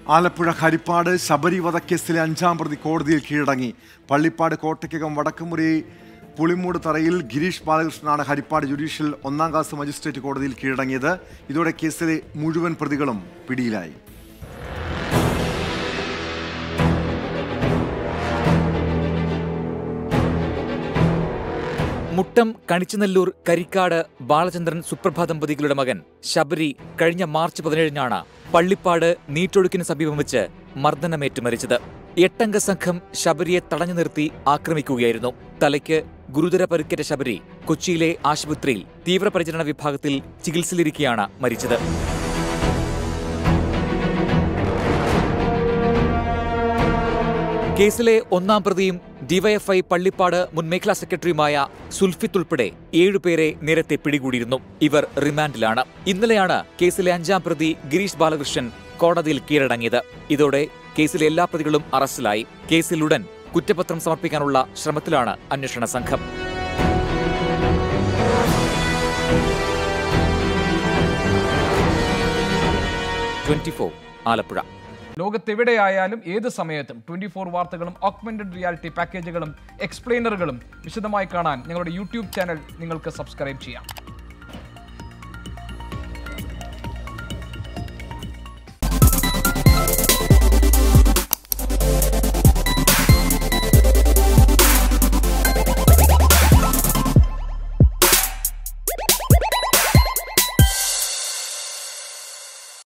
ആലപ്പുഴ ഹരിപ്പാട് ശബരി വധക്കേസിലെ അഞ്ചാം പ്രതി കോടതിയിൽ കീഴടങ്ങി പള്ളിപ്പാട് കോട്ടയ്ക്കകം വടക്കുമുറി പുളിമൂട് തറയിൽ ഗിരീഷ് ബാലകൃഷ്ണനാണ് ഹരിപ്പാട് ജുഡീഷ്യൽ ഒന്നാം ക്ലാസ് മജിസ്ട്രേറ്റ് കോടതിയിൽ കീഴടങ്ങിയത് ഇതോടെ കേസിലെ മുഴുവൻ പ്രതികളും പിടിയിലായി മുട്ടം കണിച്ചനല്ലൂർ കരിക്കാട് ബാലചന്ദ്രൻ സുപ്രഭാ ദമ്പതികളുടെ മകൻ ശബരി കഴിഞ്ഞ മാർച്ച് പതിനേഴിനാണ് പള്ളിപ്പാട് നീറ്റൊഴുക്കിന് സമീപം വെച്ച് മർദ്ദനമേറ്റ് മരിച്ചത് എട്ടംഗ സംഘം ശബരിയെ തടഞ്ഞു നിർത്തി ആക്രമിക്കുകയായിരുന്നു തലയ്ക്ക് ഗുരുതര പരിക്കേറ്റ ശബരി കൊച്ചിയിലെ ആശുപത്രിയിൽ തീവ്രപരിചരണ വിഭാഗത്തിൽ ചികിത്സയിലിരിക്കെയാണ് മരിച്ചത് കേസിലെ ഒന്നാം പ്രതിയും ഡിവൈഎഫ്ഐ പള്ളിപ്പാട് മുൻ മേഖലാ സെക്രട്ടറിയുമായ സുൽഫിത്ത് ഉൾപ്പെടെ ഏഴുപേരെ നേരത്തെ പിടികൂടിയിരുന്നു ഇവർ റിമാൻഡിലാണ് ഇന്നലെയാണ് കേസിലെ അഞ്ചാം പ്രതി ഗിരീഷ് ബാലകൃഷ്ണൻ കോടതിയിൽ കീഴടങ്ങിയത് ഇതോടെ കേസിലെ എല്ലാ പ്രതികളും അറസ്റ്റിലായി കേസിലുടൻ കുറ്റപത്രം സമർപ്പിക്കാനുള്ള ശ്രമത്തിലാണ് അന്വേഷണ സംഘം ട്വന്റി ആലപ്പുഴ ലോകത്തെവിടെയായാലും ഏത് സമയത്തും ട്വന്റി ഫോർ വാർത്തകളും ഓഗ്മെന്റഡ് റിയാലിറ്റി പാക്കേജുകളും എക്സ്പ്ലെയിനറുകളും വിശദമായി കാണാൻ ഞങ്ങളുടെ യൂട്യൂബ് ചാനൽ നിങ്ങൾക്ക് സബ്സ്ക്രൈബ് ചെയ്യാം